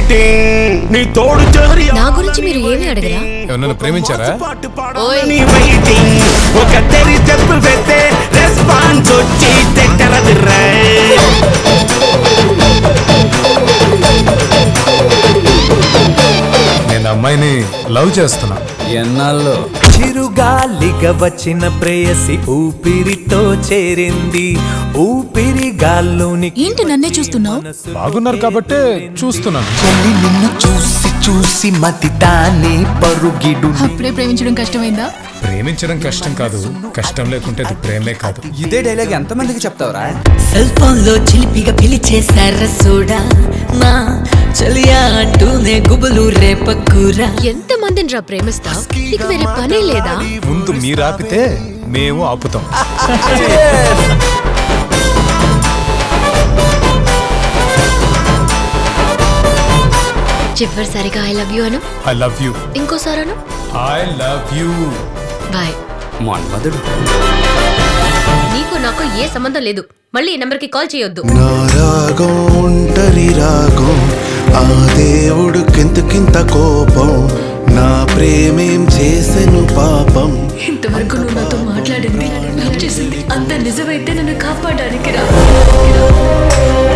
Waiting నీ తోడు చేరి నా గురించి మీరు ఏమీ అడగరా ఎవరన్నా ప్రేమించారా పాటు ఓయ్. పాడాలని వెయిటింగ్ ఒక తెరి చెప్పు పెడితే రెస్పాన్స్ వచ్చి తెట్టరదిర్రా నేను అమ్మాయిని లవ్ చేస్తున్నా ఎన్నాళ్ళు చిరుగాలిగా వచ్చిన ప్రేయసి ఊపిరితో చేరింది ఊపిరి గాల్లోని ఏంటి నన్నే చూస్తున్నావు బాగున్నారు కాబట్టే చూస్తున్నాను చెల్లి నిన్ను చూసి చూసి మతి దాని పరుగిడు అప్పుడే ప్రేమించడం కష్టమైందా ప్రేమించడం కష్టం కాదు కష్టం లేకుంటే అది ప్రేమే కాదు ఇదే డైలాగ్ ఎంతమందికి చెప్తావురా సెల్ ఫోన్ లో చిలిపిగా పిలిచేశార సోడా మా చలియా అంటూనే గుబులు రేపక్కూరా ఎంత మందిని రా ప్రేమిస్తావు నీకు వేరే పనే లేదా ముందు మీరు ఆపితే మేము ఆపుతాం చివరిసారిగా ఐ లవ్ యూ అను ఐ లవ్ యూ ఇంకోసారి అను I love you bye Manmadhudu నీకు నాకు ఏ సంబంధం లేదు మళ్ళీ ఈ నెంబర్కి కాల్ చేయొద్దు నా రాగం ఒంటరి రాగం ఆ దేవుడికెందుకింత కోపం నా ప్రేమేం చేసెను పాపం ఇంతవరకు నువ్వు నాతో మాట్లాడింది లవ్ చేసింది అంత నిజమైతే నన్ను కాపాడడానికి రా